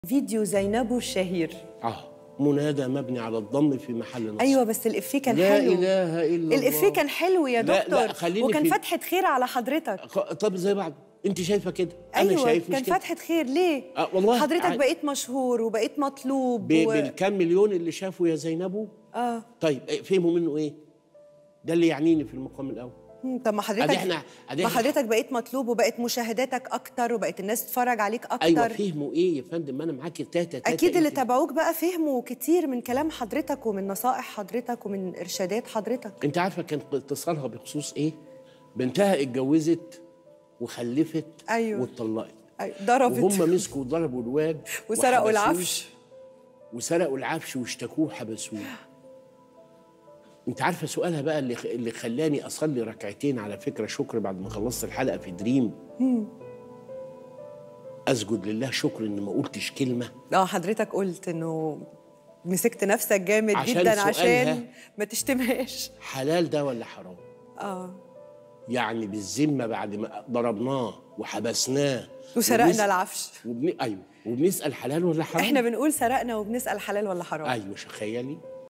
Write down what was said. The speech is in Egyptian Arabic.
فيديو زينبو الشهير اه منادى مبني على الضم في محل نصب ايوه بس الافيه كان لا حلو اله الا الله الافيه كان حلو يا لا، دكتور لا، خليني وكان في- فتحه خير على حضرتك خ- طب زي بعض انت شايفه كده انا ايوه شايف مش كان كده فتحه خير ليه آه، والله حضرتك عادي. بقيت مشهور وبقيت مطلوب ب- و... بالكام مليون اللي شافوا يا زينبو اه طيب إيه، فهموا منه ايه ده اللي يعنيني في المقام الاول مم، طب ما حضرتك أدي إحنا- أدي ما إحنا- حضرتك بقيت مطلوب وبقت مشاهداتك اكتر وبقت الناس تتفرج عليك اكتر ايوه فهموا ايه يا فندم ما انا معاكي تاتا تاتا اكيد اللي أنت- تابعوك بقى فهموا كتير من كلام حضرتك ومن نصائح حضرتك ومن ارشادات حضرتك انت عارفه كان اتصالها بخصوص ايه بنتها اتجوزت وخلفت أيوة. واتطلقت أيوة، ضربت وهم مسكوا وضربوا الواد وسرقوا وحبسوه. العفش وسرقوا العفش واشتكوه وحبسوه انت عارفه سؤالها بقى اللي اللي خلاني اصلي ركعتين على فكره شكر بعد ما خلصت الحلقه في دريم اسجد لله شكر ان ما قلتش كلمه اه حضرتك قلت انه مسكت نفسك جامد عشان جدا سؤالها. عشان ما تشتمهاش حلال ده ولا حرام اه يعني بالذمه بعد ما ضربناه وحبسناه وسرقنا وبنس- العفش وبن... ايوه وبنسال حلال ولا حرام احنا بنقول سرقنا وبنسال حلال ولا حرام ايوه تخيلي